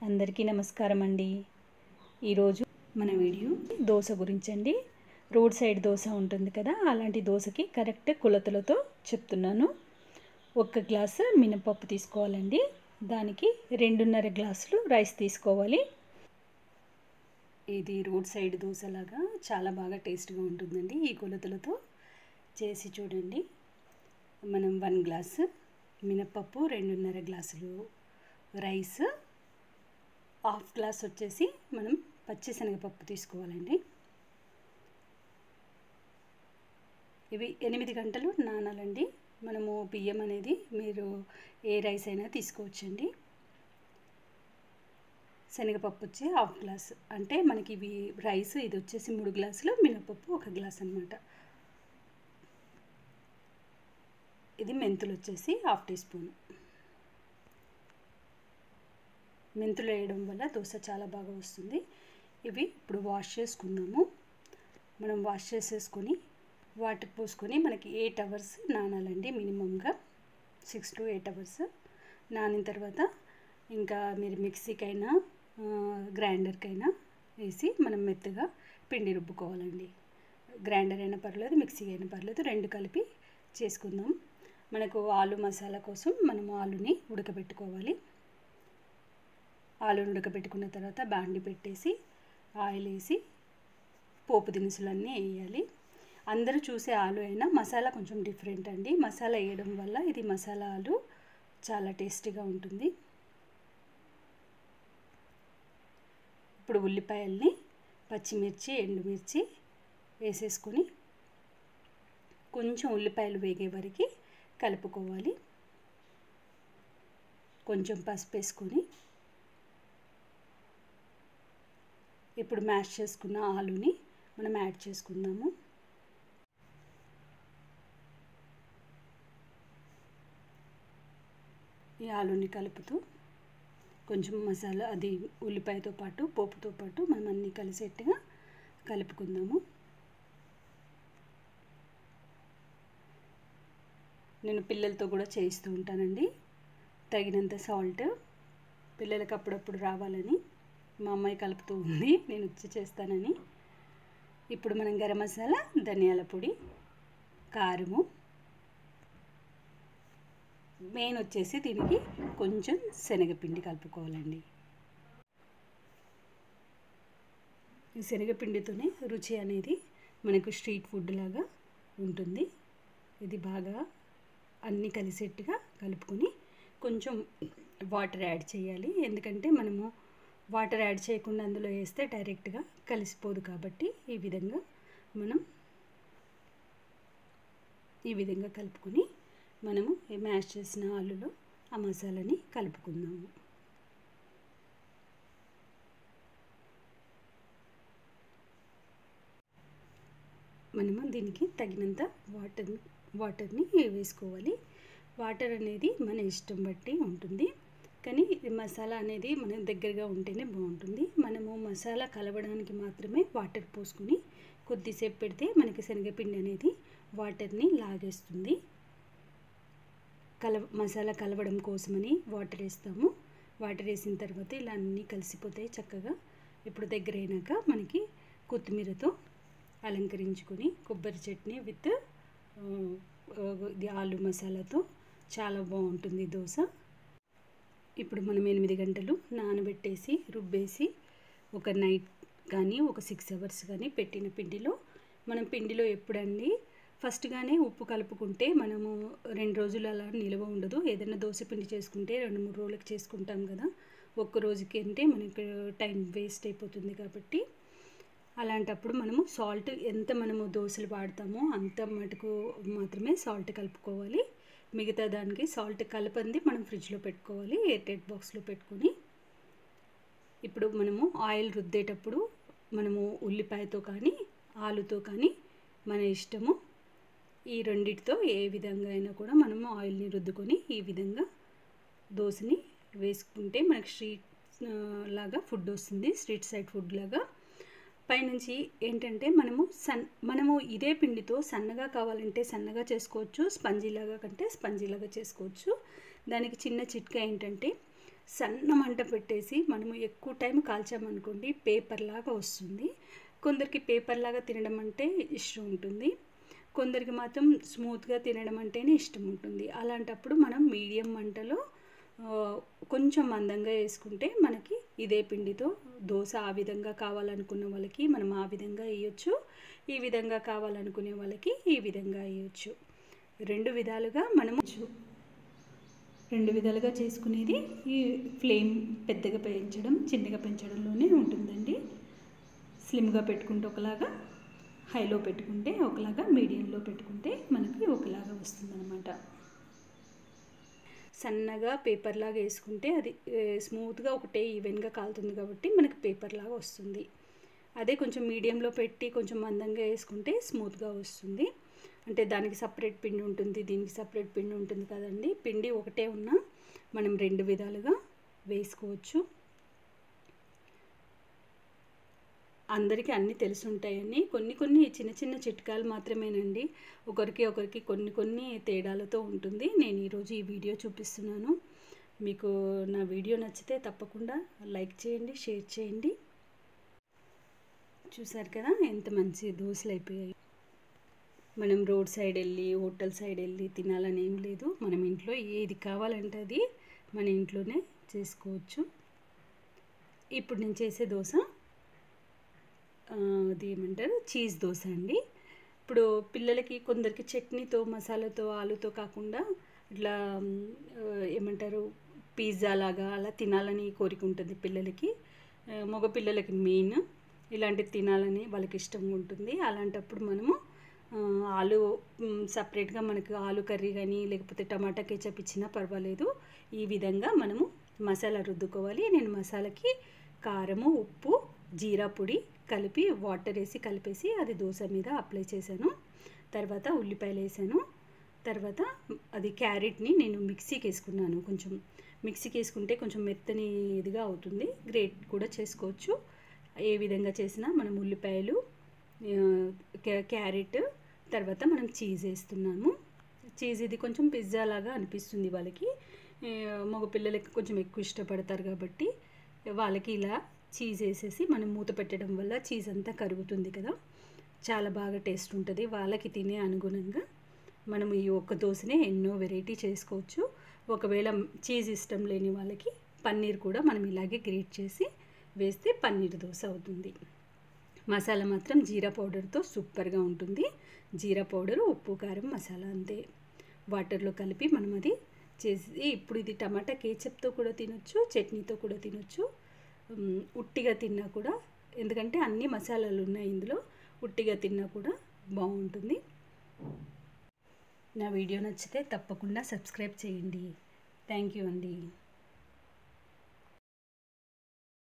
అందరికీ నమస్కారం అండి ఈరోజు మన వీడియో దోశ గురించి అండి రోడ్ సైడ్ దోశ ఉంటుంది కదా అలాంటి దోశకి కరెక్ట్ కొలతలతో చెప్తున్నాను ఒక్క గ్లాసు మినపప్పు తీసుకోవాలండి దానికి రెండున్నర గ్లాసులు రైస్ తీసుకోవాలి ఇది రోడ్ సైడ్ దోశలాగా చాలా బాగా టేస్ట్గా ఉంటుందండి ఈ కొలతలతో చేసి చూడండి మనం వన్ గ్లాసు మినపప్పు రెండున్నర గ్లాసులు రైస్ హాఫ్ గ్లాస్ వచ్చేసి మనం పచ్చిశనగపప్పు తీసుకోవాలండి ఇవి ఎనిమిది గంటలు నానాలండి మనము బియ్యం అనేది మీరు ఏ రైస్ అయినా తీసుకోవచ్చండి శనగపప్పు వచ్చి హాఫ్ గ్లాస్ అంటే మనకి ఇవి రైస్ ఇది వచ్చేసి మూడు గ్లాసులు మినపప్పు ఒక గ్లాస్ అనమాట ఇది మెంతులు వచ్చేసి హాఫ్ టీ స్పూన్ మెంతులు వేయడం వల్ల దోశ చాలా బాగా వస్తుంది ఇవి ఇప్పుడు వాష్ చేసుకుందాము మనం వాష్ చేసేసుకొని వాటర్ పోసుకొని మనకి ఎయిట్ అవర్స్ నానాలండి మినిమంగా సిక్స్ టు ఎయిట్ అవర్స్ నానిన తర్వాత ఇంకా మీరు మిక్సీకైనా గ్రైండర్కైనా వేసి మనం మెత్తగా పిండి రుబ్బుకోవాలండి గ్రైండర్ అయినా పర్లేదు మిక్సీ అయినా పర్లేదు రెండు కలిపి చేసుకుందాం మనకు ఆలు మసాలా కోసం మనము ఆలుని ఉడకబెట్టుకోవాలి ఆలుని ఉడకబెట్టుకున్న తర్వాత బాండి పెట్టేసి ఆయిల్ వేసి పోపు దినుసులన్నీ వేయాలి అందరూ చూసే ఆలు అయినా మసాలా కొంచెం డిఫరెంట్ అండి మసాలా వేయడం వల్ల ఇది మసాలా ఆలు చాలా టేస్టీగా ఉంటుంది ఇప్పుడు ఉల్లిపాయల్ని పచ్చిమిర్చి ఎండుమిర్చి వేసేసుకొని కొంచెం ఉల్లిపాయలు వేగే వరకు కలుపుకోవాలి కొంచెం పసుపు వేసుకొని ఇప్పుడు మ్యాష్ చేసుకున్న ఆలుని మనం యాడ్ చేసుకుందాము ఈ ఆలుని కలుపుతూ కొంచెం మసాలా అది ఉల్లిపాయతో పాటు పోపుతో పాటు మనం అన్నీ కలిసేట్టుగా కలుపుకుందాము నేను పిల్లలతో కూడా చేయిస్తూ ఉంటానండి తగినంత సాల్ట్ పిల్లలకి అప్పుడప్పుడు రావాలని మా అమ్మాయి కలుపుతూ ఉంది నేను వచ్చి చేస్తానని ఇప్పుడు మనం గరం మసాలా ధనియాల పొడి కారము మెయిన్ వచ్చేసి దీనికి కొంచెం శనగపిండి కలుపుకోవాలండి ఈ శనగపిండితోనే రుచి అనేది మనకు స్ట్రీట్ ఫుడ్ లాగా ఉంటుంది ఇది బాగా అన్నీ కలిసేట్టుగా కలుపుకొని కొంచెం వాటర్ యాడ్ చేయాలి ఎందుకంటే మనము వాటర్ యాడ్ చేయకుండా అందులో వేస్తే డైరెక్ట్గా కలిసిపోదు కాబట్టి ఈ విధంగా మనం ఈ విధంగా కలుపుకొని మనము మ్యాష్ చేసిన ఆలులో ఆ మసాలాని కలుపుకుందాము మనము దీనికి తగినంత వాటర్ వాటర్ని వేసుకోవాలి వాటర్ అనేది మన ఇష్టం బట్టి ఉంటుంది కానీ మసాలా అనేది మన దగ్గరగా ఉంటేనే బాగుంటుంది మనము మసాలా కలవడానికి మాత్రమే వాటర్ పోసుకొని కొద్దిసేపు పెడితే మనకి శనగపిండి అనేది వాటర్ని లాగేస్తుంది కల మసాలా కలవడం కోసమని వాటర్ వేస్తాము వాటర్ వేసిన తర్వాత ఇలా అన్నీ కలిసిపోతాయి చక్కగా ఇప్పుడు దగ్గర అయినాక మనకి కొత్తిమీరతో అలంకరించుకొని కొబ్బరి చట్నీ విత్ ఇది ఆలు మసాలాతో చాలా బాగుంటుంది దోశ ఇప్పుడు మనం ఎనిమిది గంటలు నానబెట్టేసి రుబ్బేసి ఒక నైట్ కానీ ఒక సిక్స్ అవర్స్ కానీ పెట్టిన పిండిలో మనం పిండిలో ఎప్పుడండి ఫస్ట్గానే ఉప్పు కలుపుకుంటే మనము రెండు రోజులు అలా నిల్వ ఉండదు ఏదైనా దోశ పిండి చేసుకుంటే రెండు మూడు రోజులకి చేసుకుంటాం కదా ఒక్క రోజుకి అంటే మనకి టైం వేస్ట్ అయిపోతుంది కాబట్టి అలాంటప్పుడు మనము సాల్ట్ ఎంత మనము దోశలు వాడతామో అంత మటుకు మాత్రమే సాల్ట్ కలుపుకోవాలి మిగతా దానికి సాల్ట్ కలపంది మనం ఫ్రిడ్జ్లో పెట్టుకోవాలి ఎయిర్టైట్ బాక్స్లో పెట్టుకొని ఇప్పుడు మనము ఆయిల్ రుద్దేటప్పుడు మనము ఉల్లిపాయతో కానీ ఆలుతో కానీ మన ఇష్టము ఈ రెండిటితో ఏ విధంగా అయినా కూడా మనము ఆయిల్ని రుద్దుకొని ఈ విధంగా దోశని వేసుకుంటే మనకి స్ట్రీట్ లాగా ఫుడ్ వస్తుంది స్ట్రీట్ సైడ్ ఫుడ్ లాగా పైనుంచి ఏంటంటే మనము సన్ మనము ఇదే పిండితో సన్నగా కావాలంటే సన్నగా చేసుకోవచ్చు స్పంజీలాగా కంటే స్పంజీలాగా చేసుకోవచ్చు దానికి చిన్న చిట్కా ఏంటంటే సన్న మంట పెట్టేసి మనము ఎక్కువ టైం కాల్చామనుకోండి పేపర్ లాగా వస్తుంది కొందరికి పేపర్ లాగా తినడం అంటే ఇష్టం ఉంటుంది కొందరికి మాత్రం స్మూత్గా తినడం అంటేనే ఇష్టం ఉంటుంది అలాంటప్పుడు మనం మీడియం మంటలో కొంచెం మందంగా వేసుకుంటే మనకి ఇదే పిండితో దోశ ఆ విధంగా కావాలనుకున్న వాళ్ళకి మనం ఆ విధంగా వేయొచ్చు ఈ విధంగా కావాలనుకునే వాళ్ళకి ఈ విధంగా వేయొచ్చు రెండు విధాలుగా మనము రెండు విధాలుగా చేసుకునేది ఈ ఫ్లేమ్ పెద్దగా పెంచడం చిన్నగా పెంచడంలోనే ఉంటుందండి స్లిమ్గా పెట్టుకుంటే ఒకలాగా హైలో పెట్టుకుంటే ఒకలాగా మీడియంలో పెట్టుకుంటే మనకి ఒకలాగా వస్తుందన్నమాట సన్నగా పేపర్ లాగా వేసుకుంటే అది స్మూత్గా ఒకటే ఈవెన్గా కాలుతుంది కాబట్టి మనకి పేపర్ లాగా వస్తుంది అదే కొంచెం మీడియంలో పెట్టి కొంచెం మందంగా వేసుకుంటే స్మూత్గా వస్తుంది అంటే దానికి సపరేట్ పిండి ఉంటుంది దీనికి సపరేట్ పిండి ఉంటుంది కదండి పిండి ఒకటే ఉన్నా మనం రెండు విధాలుగా వేసుకోవచ్చు అందరికీ అన్నీ తెలిసి ఉంటాయని కొన్ని కొన్ని చిన్న చిన్న చిట్కాలు మాత్రమేనండి ఒకరికి ఒకరికి కొన్ని కొన్ని తేడాలతో ఉంటుంది నేను ఈరోజు ఈ వీడియో చూపిస్తున్నాను మీకు నా వీడియో నచ్చితే తప్పకుండా లైక్ చేయండి షేర్ చేయండి చూసారు కదా ఎంత మంచి దోశలు అయిపోయాయి మనం రోడ్ సైడ్ వెళ్ళి హోటల్ సైడ్ వెళ్ళి తినాలని ఏం లేదు మనం ఇంట్లో ఏది కావాలంటే అది మన ఇంట్లోనే చేసుకోవచ్చు ఇప్పుడు నేను చేసే దోశ అది ఏమంటారు చీజ్ దోశ అండి ఇప్పుడు పిల్లలకి కొందరికి చట్నీతో మసాలాతో ఆలుతో కాకుండా ఇట్లా ఏమంటారు పిజ్జా లాగా అలా తినాలని కోరిక ఉంటుంది పిల్లలకి మగ పిల్లలకి మెయిన్ ఇలాంటివి తినాలని వాళ్ళకి ఇష్టంగా ఉంటుంది అలాంటప్పుడు మనము ఆలు సపరేట్గా మనకు ఆలు కర్రీ కానీ లేకపోతే టమాటా కెచప్ ఇచ్చినా పర్వాలేదు ఈ విధంగా మనము మసాలా రుద్దుకోవాలి నేను మసాలాకి కారము ఉప్పు జీరా పొడి కలిపి వాటర్ వేసి కలిపేసి అది దోశ మీద అప్లై చేశాను తర్వాత ఉల్లిపాయలు వేసాను తర్వాత అది క్యారెట్ని నేను మిక్సీకి వేసుకున్నాను కొంచెం మిక్సీకి వేసుకుంటే కొంచెం మెత్తని ఇదిగా అవుతుంది గ్రేట్ కూడా చేసుకోవచ్చు ఏ విధంగా చేసినా మనం ఉల్లిపాయలు క్యారెట్ తర్వాత మనం చీజ్ వేస్తున్నాము చీజ్ ఇది కొంచెం పిజ్జా లాగా అనిపిస్తుంది వాళ్ళకి మగ పిల్లలకి కొంచెం ఎక్కువ ఇష్టపడతారు కాబట్టి వాళ్ళకి ఇలా చీజ్ వేసేసి మనం మూత పెట్టడం వల్ల చీజ్ అంతా కరుగుతుంది కదా చాలా బాగా టేస్ట్ ఉంటుంది వాళ్ళకి తినే అనుగుణంగా మనం ఈ ఒక్క దోశనే ఎన్నో వెరైటీ చేసుకోవచ్చు ఒకవేళ చీజ్ ఇష్టం లేని వాళ్ళకి పన్నీర్ కూడా మనం ఇలాగే గ్రేట్ చేసి వేస్తే పన్నీర్ దోశ అవుతుంది మసాలా మాత్రం జీరా పౌడర్తో సూపర్గా ఉంటుంది జీరా పౌడర్ ఉప్పు కారం మసాలా అంతే వాటర్లో కలిపి మనం అది చేసి ఇప్పుడు ఇది టమాటా కేచప్తో కూడా తినొచ్చు చట్నీతో కూడా తినొచ్చు ఉట్టిగా తిన్నా కూడా ఎందుకంటే అన్ని మసాలాలు ఉన్నాయి ఇందులో ఉట్టిగా తిన్నా కూడా బాగుంటుంది నా వీడియో నచ్చితే తప్పకుండా సబ్స్క్రైబ్ చేయండి థ్యాంక్ యూ అండి